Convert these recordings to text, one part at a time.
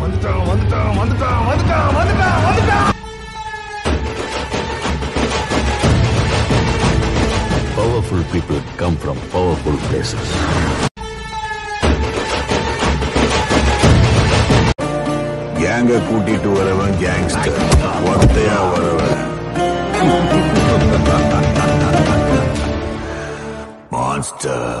வந்துட்டான் வந்துட்டான் வந்துட்டான் வந்துட்டான் வந்துட்டான் வந்துட்டான் Powerful people come from powerful places. கேங்க கூட்டிட்டு வரவன் கேங்ஸ்டர் ஒத்தையா வரவன் மான்ஸ்டர்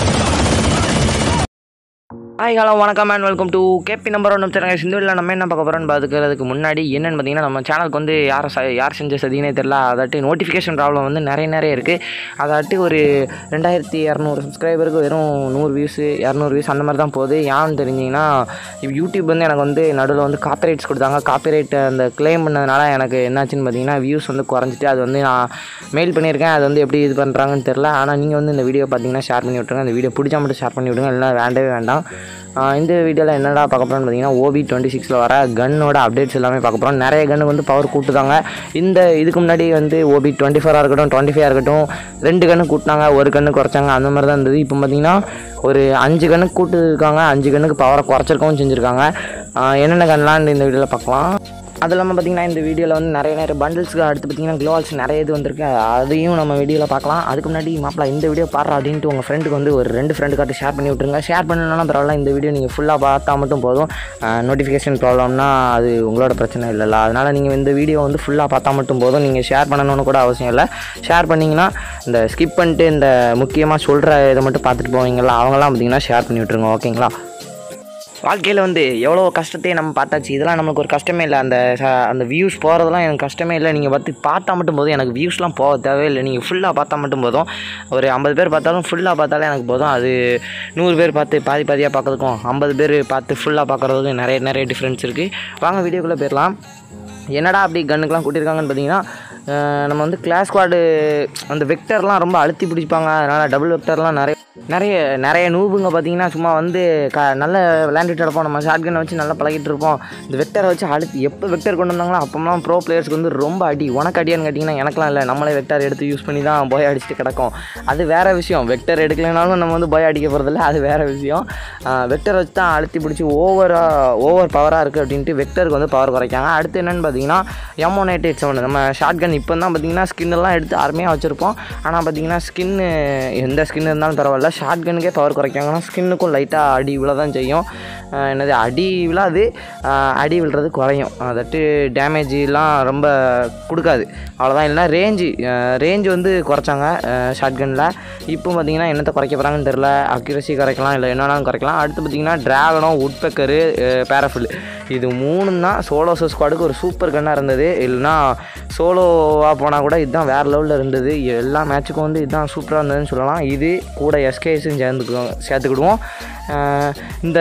ஹாய் ஹலோ வணக்கம் and welcome to KB number one channel இந்த வீடியோவில் நம்ம என்ன பார்க்க போகிறோம்னு பார்த்துக்கிறதுக்கு முன்னாடி என்னென்னு பார்த்தீங்கன்னா நம்ம சேனலுக்கு வந்து யார் ச யார் செஞ்ச சதினே தெரில அதாட்டி நோட்டிஃபிகேஷன் ப்ராப்ளம் வந்து நிறைய நிறைய இருக்குது அதாட்டி ஒரு ரெண்டாயிரத்தி இரநூறு சப்ஸ்கிரைபருக்கு வெறும் நூறு வியூஸு இரநூறு வியூஸ் அந்த மாதிரி தான் போகுது ஏன்னு தெரிஞ்சிங்கன்னா யூடியூப் வந்து எனக்கு வந்து நடுவில் வந்து காப்பிரைட்ஸ் கொடுத்தாங்க காப்பிரைட் அந்த க்ளைம் பண்ணதுனால எனக்கு என்னாச்சுன்னு பார்த்தீங்கன்னா வியூஸ் வந்து குறைஞ்சிட்டு அது வந்து நான் மெயில் பண்ணியிருக்கேன் அது வந்து எப்படி இது பண்ணுறாங்கன்னு தெரில ஆனால் நீங்கள் வந்து இந்த வீடியோ பார்த்தீங்கன்னா ஷேர் பண்ணி விட்ருங்க அந்த வீடியோ பிடிச்சா மட்டும் ஷேர் பண்ணி விடுங்க இல்லைனா வேண்டவே வேண்டாம் ஆஹ் இந்த வீடியோவில் என்னடா பார்க்க போகிறோம்னு பார்த்தீங்கன்னா ஓபி டுவெண்ட்டி சிக்ஸில் வர கன்னோட அப்டேட்ஸ் எல்லாமே பார்க்க போகிறோம் நிறைய கன்று வந்து பவர் கூட்டுதாங்க இந்த இதுக்கு முன்னாடி வந்து ஓபி டுவெண்ட்டி ஃபோராக இருக்கட்டும் டுவெண்ட்டி ஃபைவ் இருக்கட்டும் ரெண்டு கன்று கூட்டினாங்க ஒரு கன்று குறைச்சாங்க அந்த மாதிரி தான் இருந்தது இப்போ பார்த்தீங்கன்னா ஒரு அஞ்சு கண்ணுக்கு கூட்டுருக்காங்க அஞ்சு கண்ணுக்கு பவரை குறைச்சிருக்கவும் செஞ்சுருக்காங்க ஆஹ் என்னென்ன கன்லாம் இந்த வீடியோவில் பார்க்கலாம் அது இல்லாமல் பார்த்தீங்கன்னா இந்த வீடியோவில் வந்து நிறைய நிறைய பண்டில்ஸ்க்கு அடுத்து பார்த்தீங்கன்னா க்ளோவால்ஸ் நிறைய இது வந்திருக்கு அதையும் நம்ம வீடியோவில் பார்க்கலாம் அதுக்கு முன்னாடி மாப்பிள இந்த வீடியோ பாடுறா அப்படின்ட்டு உங்கள் ஃப்ரெண்டுக்கு வந்து ஒரு ரெண்டு ஃப்ரெண்டு காட்டு ஷேர் பண்ணி விட்ருங்க ஷேர் பண்ணணும்னா பரவாயில்ல இந்த வீடியோ நீங்கள் ஃபுல்லாக பார்த்தா மட்டும் போதும் நோட்டிஃபிகேஷன் ப்ராப்ளம்னா அது உங்களோட பிரச்சனை இல்லைல்ல அதனால் நீங்கள் இந்த வீடியோ வந்து ஃபுல்லாக பார்த்தா மட்டும் போதும் நீங்கள் ஷேர் பண்ணணும்னு கூட அவசியம் இல்லை ஷேர் பண்ணிங்கன்னா இந்த ஸ்கிப் பண்ணிட்டு இந்த முக்கியமாக சொல்கிற இதை மட்டும் பார்த்துட்டு போவீங்களா அவங்களாம் பார்த்தீங்கன்னா ஷேர் பண்ணி விட்ருங்க ஓகேங்களா வாழ்க்கையில் வந்து எவ்வளோ கஷ்டத்தையும் நம்ம பார்த்தாச்சு இதெல்லாம் நம்மளுக்கு ஒரு கஷ்டமே இல்லை அந்த ச- அந்த வியூஸ் போகிறதெல்லாம் எனக்கு கஷ்டமே இல்லை நீங்கள் பார்த்து பார்த்தா மட்டும் போதும் எனக்கு வியூஸ்லாம் போக தேவையில்லை நீங்கள் ஃபுல்லாக பார்த்தா மட்டும் போதும் ஒரு ஐம்பது பேர் பார்த்தாலும் ஃபுல்லாக பார்த்தாலே எனக்கு போதும் அது நூறு பேர் பார்த்து பாதி பாதியாக பார்க்கறதுக்கும் ஐம்பது பேர் பார்த்து ஃபுல்லாக பார்க்குறதுக்கும் நிறைய நிறைய டிஃப்ரென்ஸ் இருக்குது வாங்க வீடியோக்குள்ளே போயிடலாம் என்னடா அப்படி கன்னுக்கெலாம் கூட்டியிருக்காங்கன்னு பார்த்தீங்கன்னா அஹ் நம்ம வந்து கிளாஸ் ஸ்குவாடு அந்த வெக்டர்லாம் ரொம்ப அழுத்தி பிடிப்பாங்க அதனால் டபுள் வெக்டர்லாம் நிறைய நிறைய நிறைய நூபுங்க பார்த்தீங்கன்னா சும்மா வந்து க நல்ல விளையாண்டுட்டு இருப்போம் நம்ம ஷார்ட் கன்னை வச்சு நல்லா பழகிட்டு இருப்போம் இந்த வெக்டரை வச்சு அழுத்தி எப்போ வெக்டர் கொண்டு வந்தாங்களோ அப்போலாம் ப்ரோ பிளேயர்ஸ்க்கு வந்து ரொம்ப அடி உனக்கு அடியான்னு கேட்டிங்கன்னா எனக்குலாம் இல்லை நம்மளே வெக்டர் எடுத்து யூஸ் பண்ணி தான் போய் அடிச்சுட்டு கிடக்கும் அது வேறு விஷயம் வெக்டர் எடுக்கலைனாலும் நம்ம வந்து போய் அடிக்க போகிறதில்ல அது வேறு விஷயம் வெக்டர் வச்சு தான் அழுத்தி பிடிச்சி ஓவராக ஓவர் பவராக இருக்குது அப்படின்ட்டு வெக்டருக்கு வந்து பவர் குறைக்காங்க அடுத்து என்னென்னு பார்த்தீங்கன்னா M one eight eight seven நம்ம ஷார்ட் கன் இப்போ தான் பார்த்தீங்கன்னா ஸ்கின் எல்லாம் எடுத்து அருமையாக வச்சுருப்போம் ஆனால் பார்த்தீங்கன்னா ஸ்கின்னு எந்த ஸ்கின் இருந்தாலும் பரவாயில்ல ஷார்ட் கன்னுக்கே பவர் குறைக்காங்கன்னா ஸ்கின்னுக்கும் லைட்டாக அடி விழ தான் செய்யும் அஹ் என்னது அடி விழாது அஹ் அடி விழுறது குறையும் அதட்டு டேமேஜ்லாம் ரொம்ப கொடுக்காது அவ்வளோதான் இல்லைனா ரேஞ்சு ரேஞ்சு வந்து குறைச்சாங்க ஷார்ட் கனில் இப்போ பார்த்தீங்கன்னா என்னத்தை குறைக்க போகிறாங்கன்னு தெரில அக்யூரசி குறைக்கலாம் இல்லை என்னென்னாலும் குறைக்கலாம் அடுத்து பார்த்தீங்கன்னா ட்ராகனோ உட்பெக்கரு பேராஃபில் இது மூணும் தான் சோலோ ஸ்குவாடுக்கு ஒரு சூப்பர் கன்னாக இருந்தது இல்லைனா சோலோவாக போனால் கூட இதுதான் வேறு லெவலில் இருந்தது எல்லா மேட்சுக்கும் வந்து இதுதான் சூப்பராக இருந்ததுன்னு சொல்லலாம் இது கூட எஸ்கேஸும் சேர்ந்துக்குவோம் சேர்த்துக்கிடுவோம் அஹ் இந்த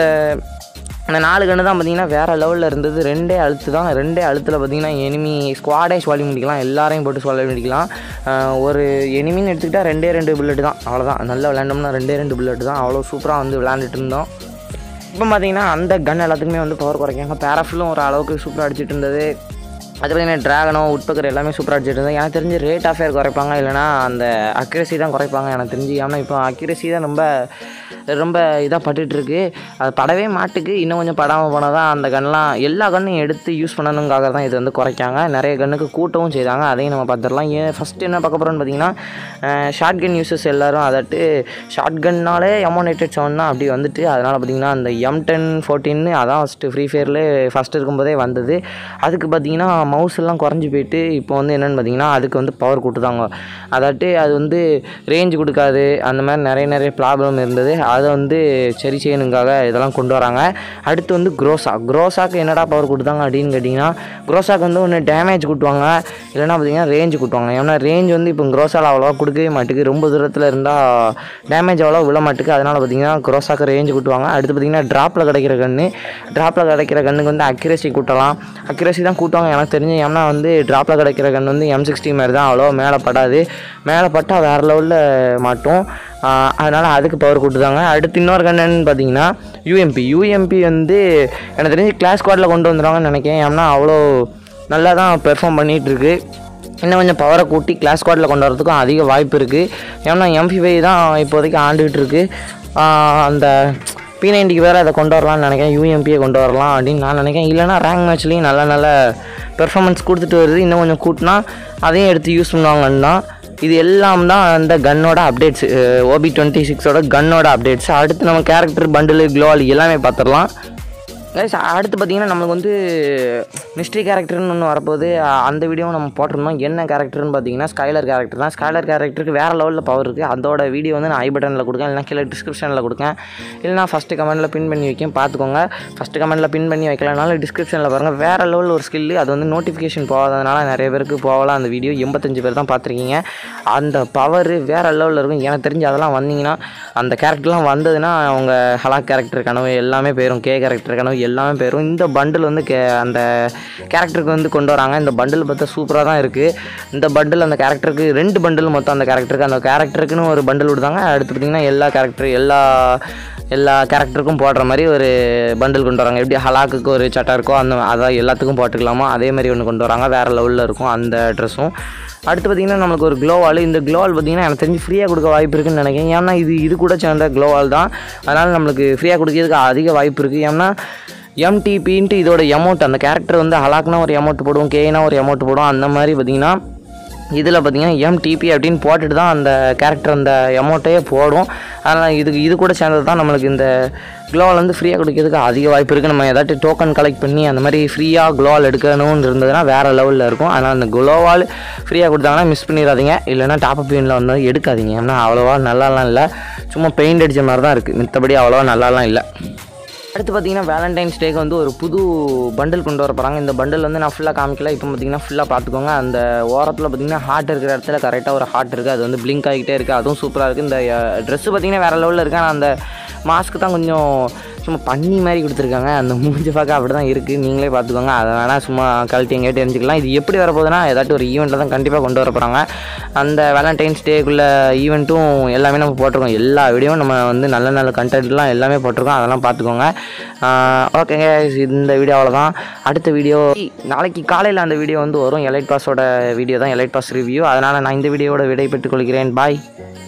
அந்த நாலு கன்று தான் பார்த்தீங்கன்னா வேறு லெவலில் இருந்தது ரெண்டே அழுத்து தான் ரெண்டே அழுத்தில் பார்த்தீங்கன்னா எனிமி ஸ்குவாடே சுவாலி முடிக்கலாம் எல்லாரையும் போட்டு சுவாலி முடிக்கலாம் அஹ் ஒரு எனிமின்னு எடுத்துக்கிட்டால் ரெண்டே ரெண்டு புல்லட் தான் அவ்வளோதான் நல்லா விளையாண்டோம்னா ரெண்டே ரெண்டு புல்லட் தான் அவ்வளோ சூப்பராக வந்து விளையாண்டுட்டு இருந்தோம் இப்போ பார்த்தீங்கன்னா அந்த கன் எல்லாத்துக்குமே வந்து பவர் குறைக்காங்க பேராஃபிலும் ஒரு அளவுக்கு சூப்பராக அடிச்சிட்டு இருந்தது அது பார்த்தீங்கன்னா ட்ராகனோ உட்பக்கர் எல்லாமே சூப்பராக அடிச்சிட்டு இருந்தது எனக்கு தெரிஞ்சு ரேட் ஆஃப் ஃபேர் குறைப்பாங்க இல்லைனா அந்த அக்யூரசி தான் குறைப்பாங்க எனக்கு தெரிஞ்சு ஏன்னா இப்போ அக்யூரசி தான் ரொம்ப ரொம்ப இதாக பட்டுட்டு இருக்கு அது படவே மாட்டுக்கு இன்னும் கொஞ்சம் படாமல் போனால் தான் அந்த கன்லாம் எல்லா கன்னையும் எடுத்து யூஸ் பண்ணணுங்காக தான் இது வந்து குறைக்காங்க நிறைய கன்னுக்கு கூட்டவும் செய்தாங்க அதையும் நம்ம பார்த்துடலாம் ஏன் ஃபஸ்ட்டு என்ன பார்க்க போகிறோம்னு பார்த்தீங்கன்னா ஷார்ட் கன் யூசஸ் எல்லாரும் அதட்டு ஷார்ட் கன்னாலே எமோனேட்டட் செவன் தான் அப்படி வந்துட்டு அதனால் பார்த்தீங்கன்னா அந்த எம் டென் ஃபோர்டீன்னு அதான் ஃபஸ்ட்டு ஃப்ரீ ஃபயரில் ஃபஸ்ட்டு இருக்கும்போதே வந்தது அதுக்கு பார்த்தீங்கன்னா மவுஸ் எல்லாம் குறைஞ்சி போயிட்டு இப்போ வந்து என்னென்னு பார்த்தீங்கன்னா அதுக்கு வந்து பவர் கொடுத்தாங்க அதாட்டு அது வந்து ரேஞ்ச் கொடுக்காது அந்த மாதிரி நிறைய நிறைய ப்ராப்ளம் இருந்தது அதை வந்து சரி செய்யணுங்காக இதெல்லாம் கொண்டு வராங்க அடுத்து வந்து குரோசா குரோசாக்கு என்னடா பவர் கொடுத்தாங்க அப்படின்னு கேட்டிங்கன்னா குரோசாக்கு வந்து ஒன்று டேமேஜ் கூட்டுவாங்க இல்லைன்னா பார்த்தீங்கன்னா ரேஞ்ச் கூட்டுவாங்க ஏன்னா ரேஞ்ச் வந்து இப்போ குரோசால் அவ்வளோவா கொடுக்கவே மாட்டுக்கு ரொம்ப தூரத்தில் இருந்தால் டேமேஜ் அவ்வளோ விழ மாட்டுக்கு அதனால் பார்த்தீங்கன்னா குரோசாக்கு ரேஞ்ச் கூட்டுவாங்க அடுத்து பார்த்தீங்கன்னா ட்ராப்பில் கிடைக்கிற கன்று ட்ராப்பில் கிடைக்கிற கண்ணுக்கு வந்து அக்யூரசி கூட்டலாம் அக்யூரசி தான் கூட்டுவாங்க எனக்கு தெரிஞ்சு ஏன்னா வந்து ட்ராப்பில் கிடைக்கிற கன் வந்து எம் சிக்ஸ்டி மாதிரி தான் அவ்வளோ மேலே படாது மேலே பட்டால் வேறு லெவலில் மாட்டும் அதனால் அதுக்கு பவர் கொடுத்தாங்க அடுத்து இன்னொரு கண்ணன்னு பார்த்தீங்கன்னா யூஎம்பி யூஎம்பி வந்து எனக்கு தெரிஞ்சு கிளாஸ் ஸ்குவாடில் கொண்டு வந்துடுவாங்கன்னு நினைக்கிறேன் ஏன்னா அவ்வளோ நல்லா தான் பெர்ஃபார்ம் பண்ணிகிட்ருக்கு இன்னும் கொஞ்சம் பவரை கூட்டி கிளாஸ் ஸ்குவாடில் கொண்டு வரதுக்கும் அதிக வாய்ப்பு இருக்குது ஏன்னா எம்பி ஃபைவ் தான் இப்போதைக்கு ஆண்டுகிட்டு இருக்கு ஆஹ் அந்த பி நைன்டிக்கு வேறு அதை கொண்டு வரலாம்னு நினைக்கிறேன் யூஎம்பியை கொண்டு வரலாம் அப்படின்னு நான் நினைக்கிறேன் இல்லைனா ரேங்க் மேட்ச்லேயும் நல்ல நல்ல பெர்ஃபார்மன்ஸ் கொடுத்துட்டு வருது இன்னும் கொஞ்சம் கூட்டினா அதையும் எடுத்து யூஸ் பண்ணுவாங்கன்னா இது எல்லாம் தான் அந்த கன்னோட அப்டேட்ஸ் ஓபி டுவெண்ட்டி சிக்ஸோட கன்னோட அப்டேட்ஸ் அடுத்து நம்ம கேரக்டர் பண்டில் க்ளோவால் எல்லாமே பார்த்துடலாம் கைஸ் அடுத்து பார்த்தீங்கன்னா நம்மளுக்கு வந்து மிஸ்ட்ரி கேரக்டர்னு ஒன்று வரப்போகுது அ- அந்த வீடியோவும் நம்ம போட்டிருந்தோம் என்ன கேரக்டர்னு பார்த்தீங்கன்னா ஸ்கைலர் கேரக்டர் தான் ஸ்கைலர் கேரக்டருக்கு வேறு லெவலில் பவர் இருக்குது அதோட வீடியோ வந்து நான் ஐ பட்டனில் கொடுக்கேன் இல்லைனா கீழே டிஸ்கிரிப்ஷனில் கொடுக்கேன் இல்லைனா ஃபஸ்ட்டு கமெண்ட்டில் பின் பண்ணி வைக்கேன் பார்த்துக்கோங்க ஃபஸ்ட்டு கமெண்ட்டில் பின் பண்ணி வைக்கலனாலும் டிஸ்கிரிப்ஷனில் பாருங்கள் வேறு லெவலில் ஒரு ஸ்கில்லு அது வந்து நோட்டிஃபிகேஷன் போகாததுனால நிறைய பேருக்கு போகலாம் அந்த வீடியோ எண்பத்தஞ்சு பேர் தான் பார்த்துருக்கீங்க அந்த பவர் வேறு லெவலில் இருக்கும் எனக்கு தெரிஞ்சு அதெல்லாம் வந்தீங்கன்னா அந்த கேரக்டர்லாம் வந்ததுன்னா அவங்க ஹலாக் கேரக்டர் கனவு எல்லாமே போயிடும் கே கேரக்டர் கனவு எல்லாமே போயிடும் இந்த பண்டில் வந்து கே அந்த கேரக்டருக்கு வந்து கொண்டு வராங்க இந்த பண்டில் பார்த்தா சூப்பராக தான் இருக்குது இந்த பண்டில் அந்த கேரக்டருக்கு ரெண்டு பண்டில் மொத்தம் அந்த கேரக்டருக்கு அந்த கேரக்டருக்குன்னு ஒரு பண்டில் விடுதாங்க அடுத்து பார்த்திங்கன்னா எல்லா கேரக்டர் எல்லா எல்லா கேரக்டருக்கும் போடுற மாதிரி ஒரு பண்டில் கொண்டு வராங்க எப்படி ஹலாக்குக்கு ஒரு சட்டை இருக்கோ அந்த அதான் எல்லாத்துக்கும் போட்டுக்கலாமோ அதே மாதிரி ஒன்று கொண்டு வராங்க வேறு லெவலில் இருக்கும் அந்த ட்ரெஸ்ஸும் அடுத்து பார்த்திங்கன்னா நம்மளுக்கு ஒரு க்ளோவால் இந்த க்ளோவால் பார்த்திங்கன்னா எனக்கு தெரிஞ்சு ஃப்ரீயாக கொடுக்க வாய்ப்பு இருக்குன்னு நினைக்கிறேன் ஏன்னா இது இது கூட சேர்ந்த க்ளோவால் தான் அதனால் நம்மளுக்கு ஃப்ரீயாக கொடுக்கறதுக்கு அதிக வாய்ப்பு இருக்குது ஏன்னா எம்டிபின்ட்டு இதோட அமௌண்ட் அந்த கேரக்டர் வந்து ஹலாக்னா ஒரு அமௌண்ட் போடுவோம் கேனா ஒரு அமௌண்ட் போடுவோம் அந்த மாதிரி பார்த்திங்கன்னா இதில் பார்த்தீங்கன்னா எம்டிபி அப்படின்னு போட்டுட்டு தான் அந்த கேரக்டர் அந்த அமௌண்ட்டையே போடும் அதனால் இதுக்கு இது கூட சேர்ந்தது தான் நம்மளுக்கு இந்த க்ளோவால் வந்து ஃப்ரீயாக கொடுக்கறதுக்கு அதிக வாய்ப்பு இருக்குது நம்ம ஏதாச்சும் டோக்கன் கலெக்ட் பண்ணி அந்த மாதிரி ஃப்ரீயாக க்ளோவால் எடுக்கணும்னு இருந்ததுன்னா வேறு லெவலில் இருக்கும் அதனால் அந்த க்ளோவால் ஃப்ரீயாக கொடுத்தாங்கன்னா மிஸ் பண்ணிடாதீங்க இல்லைன்னா டாப் அப் வந்து எடுக்காதீங்க ஏன்னா அவ்வளோவா நல்லாலாம் இல்லை சும்மா பெயிண்ட் அடித்த மாதிரி தான் இருக்குது மித்தபடி அவ்வளோவா நல்லாலாம் இல்லை அடுத்து பார்த்தீங்கன்னா வேலண்டைன்ஸ் டேக்கு வந்து ஒரு புது பண்டில் கொண்டு வர போகிறாங்க இந்த பண்டில் வந்து நான் ஃபுல்லாக காமிக்கல இப்போ பார்த்தீங்கன்னா ஃபுல்லாக பார்த்துக்கோங்க அந்த ஓரத்தில் பார்த்தீங்கன்னா ஹார்ட் இருக்கிற இடத்துல கரெக்டாக ஒரு ஹார்ட் இருக்குது அது வந்து பிளிங்க் ஆகிட்டே இருக்குது அதுவும் சூப்பராக இருக்குது இந்த ட்ரெஸ்ஸு பார்த்தீங்கன்னா வேறு லெவலில் இருக்குது ஆனால் அந்த மாஸ்க்கு தான் கொஞ்சம் சும்மா பண்ணி மாதிரி கொடுத்துருக்காங்க அந்த மூஞ்சி பார்க்க அப்படி தான் இருக்குது நீங்களே பார்த்துக்கோங்க அதை வேணால் சும்மா கழட்டி எங்கேயும் தெரிஞ்சுக்கலாம் இது எப்படி வரப்போகுதுன்னா ஏதாட்டும் ஒரு ஈவெண்ட்டில் தான் கண்டிப்பாக கொண்டு வர போகிறாங்க அந்த வேலண்டைன்ஸ் டேக்குள்ள ஈவெண்ட்டும் எல்லாமே நம்ம போட்டிருக்கோம் எல்லா வீடியோவும் நம்ம வந்து நல்ல நல்ல கண்டென்ட்லாம் எல்லாமே போட்டிருக்கோம் அதெல்லாம் பார்த்துக்கோங்க ஓகேங்க இந்த வீடியோ அவ்வளோதான் அடுத்த வீடியோ நாளைக்கு காலையில் அந்த வீடியோ வந்து வரும் எலைட் பாஸோட வீடியோ தான் எலைட் பாஸ் ரிவ்யூ அதனால் நான் இந்த வீடியோவோட விடை பெற்றுக் கொள்கிறேன் பாய்